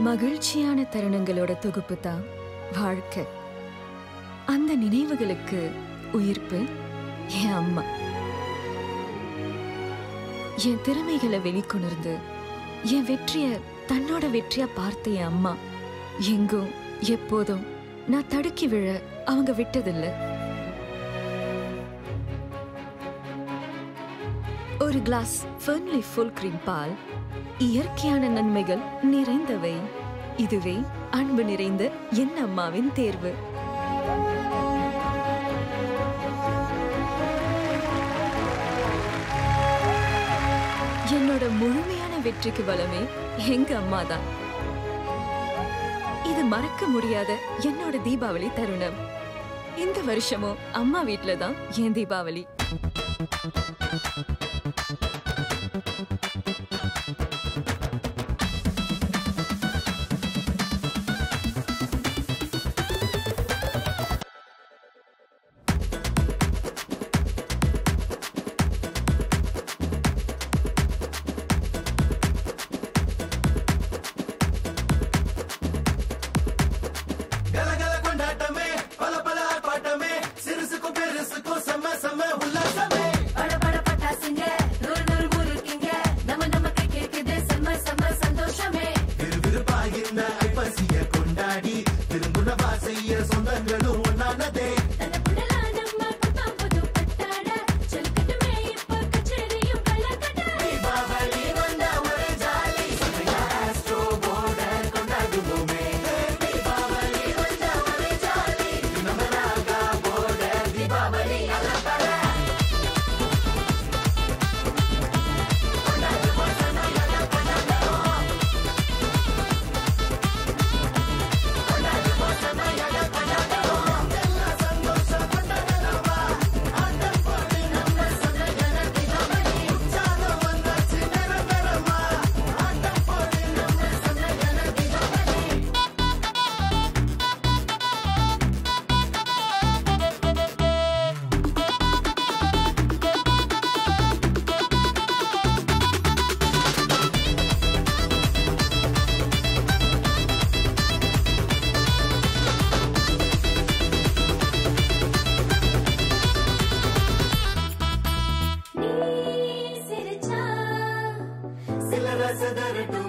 மகிழ்ச்சியான தருணங்களோட தொகுப்பு தான் வாழ்க்கை அந்த நினைவுகளுக்கு உயிர்ப்பு என் அம்மா என் திறமைகளை வெளிக்கொணர்ந்து என் வெற்றிய தன்னோட வெற்றியா பார்த்த என் அம்மா எங்கும் எப்போதும் நான் தடுக்கி விழ அவங்க விட்டதில்ல ஒரு கிளாஸ் ஃபர்ன்லி ஃபுல் கிரீம் பால் இயற்கையான நன்மைகள் நிறைந்தவை இதுவே அன்பு நிறைந்த என் அம்மாவின் தேர்வு என்னோட முழுமையான வெற்றிக்கு பலமே எங்க அம்மா தான் இது மறக்க முடியாத என்னோட தீபாவளி தருணம் இந்த வருஷமும் அம்மா வீட்ல தான் என் தீபாவளி கலகல கொண்டாட்டமே பல பல ஆர்ப்பாட்டமே சிறுசுக்கும் பெருசுக்கும் செம்ம செம்ம உல்லாசமே பட பட பட்டாசுங்க நூறு நூறு முறுக்கிங்க நம்ம நம்ம கை கேக்குது செம்ம செம்ம சந்தோஷமே விறுவிறுப்பாகின்ற ஐப்பசிய கொண்டாடி திரும்புணவா செய்ய சொந்தங்களும் ஒன்னானதே தன்னை புடலா நம்ம புத்தாம் புது பட்டாட சொல்லிக்கட்டுமே இப்ப கச்சேரியும் கள்ளக்கட்ட தீபாவளி வந்த ஒரு ஜாலி ஆஸ்ட்ரோ போர்ட கொண்டாடுவோமே தீபாவளி வந்த ஒரு ஜாலி நம்ம ராகா போர்ட தீபாவளி அலப்பற நீ சிரிச்சா சில ரசதரட்டும்